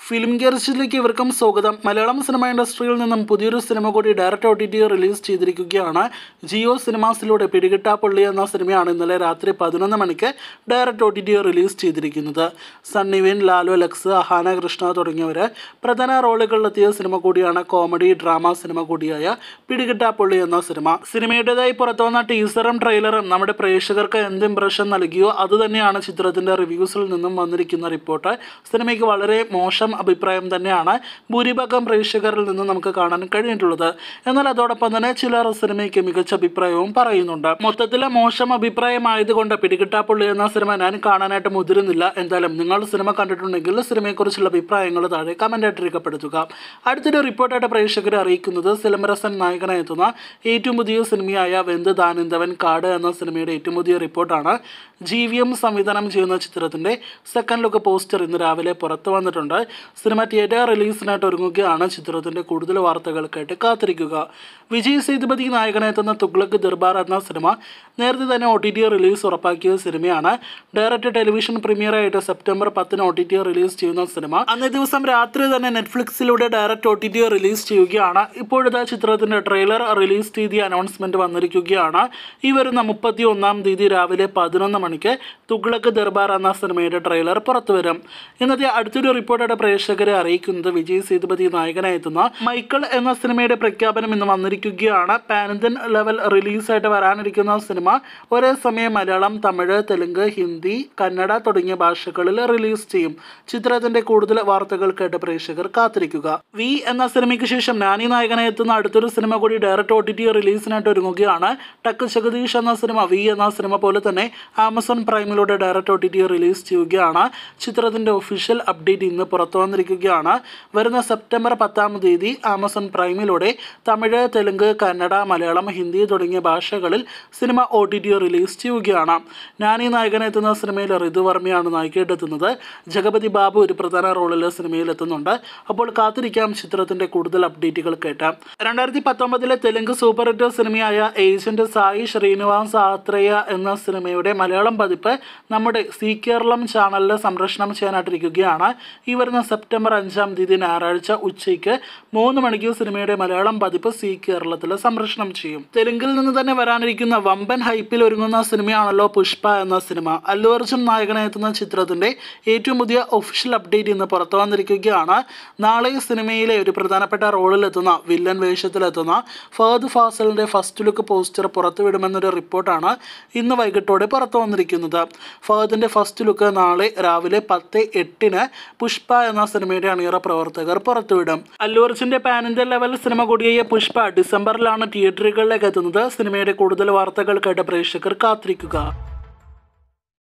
film ഗെറിച്ചിലേക്ക് ഇവർക്കും സ്വാഗതം Malayalam cinema ഇൻഡസ്ട്രിയിൽ നിന്നും പുതിയൊരു സിനിമ കൂടി direct O T T release ചെയ്തിരിക്കുകയാണ് ജിയോ സിനിമാസിലൂടെ പിടികിട്ടാപ്പള്ളി എന്ന സിനിമയാണ് ഇന്നലെ രാത്രി പതിനൊന്ന് മണിക്ക് direct O T T release ചെയ്തിരിക്കുന്നത് സണ്ണിവിൻ ലാലു ലക്സ് അഹാന കൃഷ്ണ തുടങ്ങിയവർ പ്രധാന റോളുകളിലെത്തിയ സിനിമ കൂടിയാണ് കോമഡി ഡ്രാമ സിനിമ കൂടിയായ പിടികിട്ടാപ്പള്ളി എന്ന സിനിമ സിനിമയുടേതായി പുറത്തു വന്ന ടീസറും ട്രെയിലറും നമ്മുടെ പ്രേക്ഷകർക്ക് എന്ത് ഇംപ്രഷൻ നൽകിയോ അതുതന്നെയാണ് ചിത്രത്തിൻ്റെ റിവ്യൂസിൽ നിന്നും വന്നിരിക്കുന്ന റിപ്പോർട്ട് സിനിമയ്ക്ക് വളരെ മോശം അഭിപ്രായം തന്നെയാണ് ഭൂരിഭാഗം പ്രേക്ഷകരിൽ നിന്ന് നമുക്ക് കാണാൻ കഴിഞ്ഞിട്ടുള്ളത് എന്നാൽ അതോടൊപ്പം തന്നെ ചിലർ സിനിമയ്ക്ക് മികച്ച അഭിപ്രായവും പറയുന്നുണ്ട് മൊത്തത്തിലെ മോശം അഭിപ്രായമായതുകൊണ്ട് പിടികിട്ടാപ്പുള്ളി എന്ന സിനിമ ഞാൻ കാണാനായിട്ട് മുതിരുന്നില്ല എന്തായാലും നിങ്ങൾ സിനിമ കണ്ടിട്ടുണ്ടെങ്കിൽ സിനിമയെക്കുറിച്ചുള്ള അഭിപ്രായങ്ങൾ താഴെ കമൻ്റായിട്ട് രേഖപ്പെടുത്തുക അടുത്തൊരു റിപ്പോർട്ടായിട്ട് പ്രേക്ഷകരെ അറിയിക്കുന്നത് സിലംബരസൻ നായകനായി എത്തുന്ന ഏറ്റവും പുതിയ സിനിമയായ വെന്ത് ദാനിന്തവൻ കാട് എന്ന സിനിമയുടെ ഏറ്റവും പുതിയ റിപ്പോർട്ടാണ് ജി വി എം സംവിധാനം ചെയ്യുന്ന ചിത്രത്തിൻ്റെ സെക്കൻഡ് ലുക്ക് പോസ്റ്റർ ഇന്ന് രാവിലെ പുറത്തു വന്നിട്ടുണ്ട് സിനിമ തിയേറ്റർ റിലീസിനായിട്ട് ഒരുങ്ങുകയാണ് ചിത്രത്തിൻ്റെ കൂടുതൽ വാർത്തകൾക്കായിട്ട് കാത്തിരിക്കുക വിജയ് സേതുപതി നായകനെത്തുന്ന തുഗ്ലക് ദർബാർ എന്ന സിനിമ നേരത്തെ തന്നെ ഒ ടി ടി റിലീസ് ഉറപ്പാക്കിയ സിനിമയാണ് ഡയറക്റ്റ് ടെലിവിഷൻ പ്രീമിയറായിട്ട് സെപ്റ്റംബർ പത്തിന് ഒ ടി ടി റിലീസ് ചെയ്യുന്ന സിനിമ അന്നേ ദിവസം രാത്രി തന്നെ നെറ്റ്ഫ്ലിക്സിലൂടെ direct O T T release ചെയ്യുകയാണ് ഇപ്പോഴത്തെ ചിത്രത്തിൻ്റെ ട്രെയിലർ റിലീസ് തീയതി അനൗൺസ്മെൻറ്റ് വന്നിരിക്കുകയാണ് ഈ വരുന്ന മുപ്പത്തി ഒന്നാം തീയതി രാവിലെ പതിനൊന്ന് മണിക്ക് തുഗ്ലക് ദർബാർ എന്ന സിനിമയുടെ ട്രെയിലർ പുറത്തു വരും ഇന്നത്തെ അടുത്തൊരു റിപ്പോർട്ടായിട്ട് പ്രേക്ഷകരെ അറിയിക്കുന്നത് വിജയ് സേതുപതി നായകനായി എത്തുന്ന മൈക്കിൾ എന്ന സിനിമയുടെ പ്രഖ്യാപനം ഇന്ന് വന്നിരിക്കുകയാണ് പാനന്ത്യൻ ലെവൽ റിലീസായിട്ട് വരാനിരിക്കുന്ന സിനിമ ഒരേ സമയം മലയാളം തമിഴ് തെലുങ്ക് ഹിന്ദി കന്നഡ തുടങ്ങിയ ഭാഷകളിൽ റിലീസ് ചെയ്യും ചിത്രത്തിന്റെ കൂടുതൽ വാർത്തകൾ കേട്ട് പ്രേക്ഷകർ കാത്തിരിക്കുക വി എന്ന സിനിമയ്ക്ക് ശേഷം നാനി നായകനായി എത്തുന്ന അടുത്തൊരു സിനിമ കൂടി ഡയറക്റ്റ് ഒ ടി ടി റിലീസിനായിട്ട് ഒരുങ്ങുകയാണ് ടക്ക് ജഗദീഷ് എന്ന സിനിമ വി എന്ന സിനിമ പോലെ തന്നെ ആമസോൺ പ്രൈമിലൂടെ direct O T T release ചെയ്യുകയാണ് ചിത്രത്തിന്റെ ഒഫീഷ്യൽ അപ്ഡേറ്റ് ഇന്ന് പുറത്തു വന്നിരിക്കുകയാണ് വരുന്ന സെപ്റ്റംബർ പത്താം തീയതി ആമസോൺ പ്രൈമിലൂടെ തമിഴ് തെലുങ്ക് കന്നഡ മലയാളം ഹിന്ദി തുടങ്ങിയ ഭാഷകളിൽ cinema O T T release ചെയ്യുകയാണ് നാനി നായകനെത്തുന്ന സിനിമയിൽ ഋതു വർമ്മയാണ് നായികയായിട്ടെത്തുന്നത് ജഗപതി ബാബു ഒരു പ്രധാന റോളിൽ സിനിമയിൽ എത്തുന്നുണ്ട് അപ്പോൾ കാത്തിരിക്കാം ചിത്രത്തിന്റെ കൂടുതൽ അപ്ഡേറ്റുകൾ കേട്ടാം രണ്ടായിരത്തി പത്തൊമ്പതിലെ തെലുങ്ക് സൂപ്പർ ഹിറ്റ് സിനിമയായ ഏജന്റ് സായി ശ്രീനിവാസ് ആത്രേയ എന്ന സിനിമയുടെ മലയാളം പതിപ്പ് നമ്മുടെ സി കേരളം ചാനലിൽ സംപ്രേഷണം ചെയ്യാനായിട്ടിരിക്കുകയാണ് ഈ വരുന്ന സെപ്റ്റംബർ അഞ്ചാം തീയതി ഞായറാഴ്ച ഉച്ചയ്ക്ക് മൂന്ന് മണിക്ക് സിനിമയുടെ മലയാളം പതിപ്പ് സി കേരളത്തിൽ സംപ്രേഷണം ചെയ്യും തെലുങ്കിൽ നിന്ന് തന്നെ വരാനിരിക്കുന്ന വമ്പൻ ഹൈപ്പിൽ ഒരുങ്ങുന്ന സിനിമയാണല്ലോ പുഷ്പ എന്ന സിനിമ അല്ലു അർജുൻ നായകനെത്തുന്ന ചിത്രത്തിന്റെ ഏറ്റവും പുതിയ ഒഫീഷ്യൽ അപ്ഡേറ്റ് ഇന്ന് പുറത്തു വന്നിരിക്കുകയാണ് നാളെ സിനിമയിലെ ഒരു പ്രധാനപ്പെട്ട റോളിലെത്തുന്ന വില്ലൻ വേഷത്തിലെത്തുന്ന ഫഹദ് ഫാസലിന്റെ ഫസ്റ്റ് ലുക്ക് പോസ്റ്റർ പുറത്തുവിടുമെന്നൊരു റിപ്പോർട്ടാണ് ഇന്ന് വൈകിട്ടോടെ പുറത്തു വന്നിരിക്കുന്നത് ഫഹദിന്റെ ഫസ്റ്റ് ലുക്ക് നാളെ രാവിലെ പത്ത് എട്ടിന് പുഷ്പ എന്ന സിനിമയുടെ അണിയറ പ്രവർത്തകർ പുറത്തുവിടും അല്ലു അർജുന്റെ പാൻ ഇന്ത്യ ലെവൽ സിനിമ കൂടിയായ പുഷ്പ ഡിസംബറിലാണ് തിയേറ്ററുകളിലേക്ക് എത്തുന്നത് സിനിമയുടെ കൂടുതൽ വാർത്തകൾ കേട്ട പ്രേക്ഷകർ കാത്തിരിക്കുക